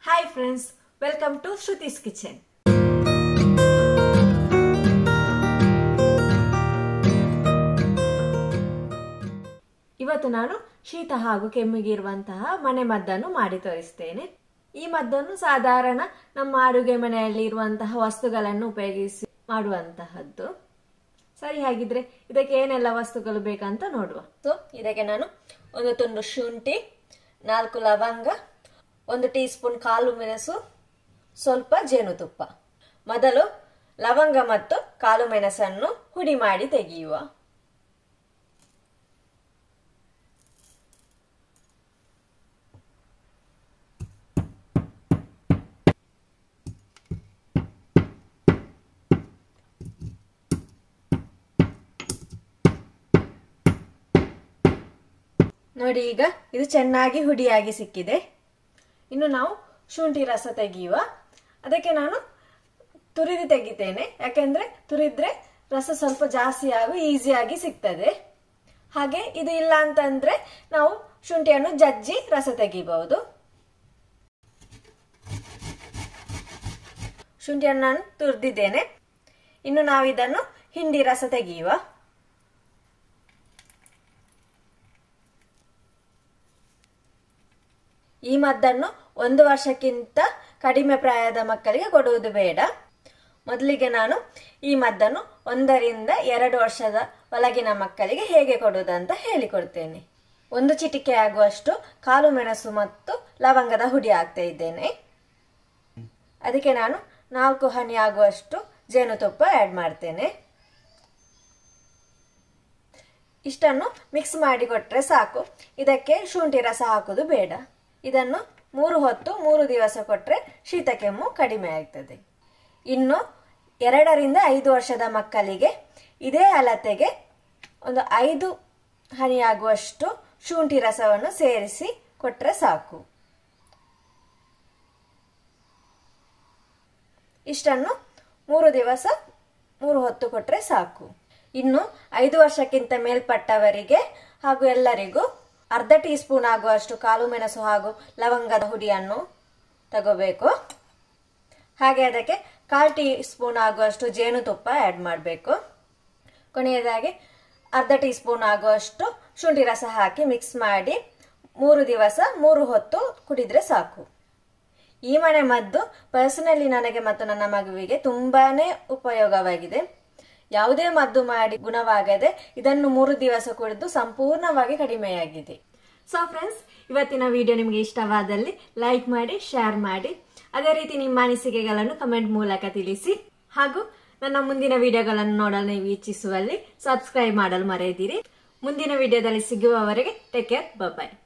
hi friends welcome to Shruti's kitchen ಇವತ್ತು ನಾನು ಶೀತ ಹಾಗೂ ಕೆಮ್ಮಿಗೆ ಇರುವಂತಹ ಮನೆ ಮದ್ದನ್ನು ಮಾಡಿ ತೋರಿಸ್ತೇನೆ ಈ ಮದ್ದನ್ನು ಸಾಧಾರಣ ನಮ್ಮ ಅಡುಗೆ ಮನೆಯಲ್ಲಿ ಇರುವಂತಹ ವಸ್ತುಗಳನ್ನು ಉಪಯೋಗಿಸಿ ಮಾಡುವಂತಹದ್ದು ಸರಿ ಹಾಗಿದ್ರೆ ಇದಕ್ಕೆ ಏನೆಲ್ಲ ವಸ್ತುಗಳು ಬೇಕಂತ ನೋಡುವ ಸೊ ಇದಕ್ಕೆ ನಾನು ಒಂದು ತುಂಡು ಶುಂಠಿ ನಾಲ್ಕು ಲವಂಗ ಒಂದು ಟೀ ಸ್ಪೂನ್ ಕಾಲು ಮೆಣಸು ಸ್ವಲ್ಪ ಜೇನುತುಪ್ಪ ಮೊದಲು ಲವಂಗ ಮತ್ತು ಕಾಲು ಮೆಣಸನ್ನು ಹುಡಿ ಮಾಡಿ ತೆಗೆಯುವ ನೋಡಿ ಈಗ ಇದು ಚೆನ್ನಾಗಿ ಹುಡಿಯಾಗಿ ಸಿಕ್ಕಿದೆ ಇನ್ನು ನಾವು ಶುಂಠಿ ರಸ ತೆಗೆಯುವ ಅದಕ್ಕೆ ನಾನು ತುರಿದು ತೆಗಿತೇನೆ ಯಾಕೆಂದ್ರೆ ತುರಿದ್ರೆ ರಸ ಸ್ವಲ್ಪ ಜಾಸ್ತಿ ಹಾಗೂ ಈಸಿಯಾಗಿ ಸಿಗ್ತದೆ ಹಾಗೆ ಇದು ಇಲ್ಲ ಅಂತಂದ್ರೆ ನಾವು ಶುಂಠಿಯನ್ನು ಜಜ್ಜಿ ರಸ ತೆಗಿಬಹುದು ಶುಂಠಿಯನ್ನು ನಾನು ತುರಿದಿದ್ದೇನೆ ಇನ್ನು ನಾವು ಇದನ್ನು ಹಿಂಡಿ ರಸ ತೆಗೆಯುವ ಈ ಮದ್ದನ್ನು ಒಂದು ವರ್ಷಕ್ಕಿಂತ ಕಡಿಮೆ ಪ್ರಾಯದ ಮಕ್ಕಳಿಗೆ ಕೊಡುವುದು ಬೇಡ ಮೊದಲಿಗೆ ನಾನು ಈ ಮದ್ದನ್ನು ಒಂದರಿಂದ ಎರಡು ವರ್ಷದ ಒಳಗಿನ ಮಕ್ಕಳಿಗೆ ಹೇಗೆ ಕೊಡುವುದಂತ ಹೇಳಿಕೊಡ್ತೇನೆ ಒಂದು ಚಿಟಿಕೆ ಆಗುವಷ್ಟು ಕಾಲು ಮೆಣಸು ಮತ್ತು ಲವಂಗದ ಹುಡಿ ಹಾಕ್ತಾ ಇದ್ದೇನೆ ಅದಕ್ಕೆ ನಾನು ನಾಲ್ಕು ಹನಿ ಆಗುವಷ್ಟು ಜೇನುತುಪ್ಪ ಆ್ಯಡ್ ಮಾಡ್ತೇನೆ ಇಷ್ಟನ್ನು ಮಿಕ್ಸ್ ಮಾಡಿ ಕೊಟ್ಟರೆ ಸಾಕು ಇದಕ್ಕೆ ಶುಂಠಿ ರಸ ಹಾಕೋದು ಬೇಡ ಇದನ್ನು ಮೂರು ಹೊತ್ತು ಮೂರು ದಿವಸ ಕೊಟ್ಟರೆ ಶೀತ ಕೆಮ್ಮು ಕಡಿಮೆ ಆಗ್ತದೆ ಇನ್ನು ಎರಡರಿಂದ ಐದು ವರ್ಷದ ಮಕ್ಕಳಿಗೆ ಇದೇ ಅಳತೆಗೆ ಒಂದು ಐದು ಹನಿಯಾಗುವಷ್ಟು ಶುಂಠಿ ರಸವನ್ನು ಸೇರಿಸಿ ಕೊಟ್ಟರೆ ಸಾಕು ಇಷ್ಟನ್ನು ಮೂರು ದಿವಸ ಮೂರು ಹೊತ್ತು ಕೊಟ್ಟರೆ ಸಾಕು ಇನ್ನು ಐದು ವರ್ಷಕ್ಕಿಂತ ಮೇಲ್ಪಟ್ಟವರಿಗೆ ಹಾಗೂ ಎಲ್ಲರಿಗೂ ಅರ್ಧ ಟೀ ಸ್ಪೂನ್ ಆಗುವಷ್ಟು ಕಾಲು ಮೆಣಸು ಹಾಗೂ ಲವಂಗದ ಹುಡಿಯನ್ನು ತಗೋಬೇಕು ಹಾಗೆ ಅದಕ್ಕೆ ಕಾಲು ಟೀ ಸ್ಪೂನ್ ಆಗುವಷ್ಟು ಜೇನುತುಪ್ಪ ಆ್ಯಡ್ ಮಾಡಬೇಕು ಕೊನೆಯದಾಗಿ ಅರ್ಧ ಟೀ ಸ್ಪೂನ್ ಆಗುವಷ್ಟು ಶುಂಠಿ ರಸ ಹಾಕಿ ಮಿಕ್ಸ್ ಮಾಡಿ ಮೂರು ದಿವಸ ಮೂರು ಹೊತ್ತು ಕುಡಿದ್ರೆ ಸಾಕು ಈ ಮನೆ ಮದ್ದು ಪರ್ಸನಲಿ ನನಗೆ ಮತ್ತು ನನ್ನ ಮಗುವಿಗೆ ತುಂಬಾನೇ ಉಪಯೋಗವಾಗಿದೆ ಯಾವುದೇ ಮದ್ದು ಮಾಡಿ ಗುಣವಾಗದೆ ಇದನ್ನು ಮೂರು ದಿವಸ ಕುಡಿದು ಸಂಪೂರ್ಣವಾಗಿ ಕಡಿಮೆಯಾಗಿದೆ ಸೊ ಫ್ರೆಂಡ್ಸ್ ಇವತ್ತಿನ ವಿಡಿಯೋ ನಿಮಗೆ ಇಷ್ಟವಾದಲ್ಲಿ ಲೈಕ್ ಮಾಡಿ ಶೇರ್ ಮಾಡಿ ಅದೇ ರೀತಿ ನಿಮ್ಮ ಅನಿಸಿಕೆಗಳನ್ನು ಕಮೆಂಟ್ ಮೂಲಕ ತಿಳಿಸಿ ಹಾಗೂ ನನ್ನ ಮುಂದಿನ ವಿಡಿಯೋಗಳನ್ನು ನೋಡಲು ನೀವು ಇಚ್ಛಿಸುವಲ್ಲಿ ಸಬ್ಸ್ಕ್ರೈಬ್ ಮಾಡಲು ಮರೆಯದಿರಿ ಮುಂದಿನ ವಿಡಿಯೋದಲ್ಲಿ ಸಿಗುವವರೆಗೆ ಟೇಕ್ ಕೇರ್ ಬಾಯ್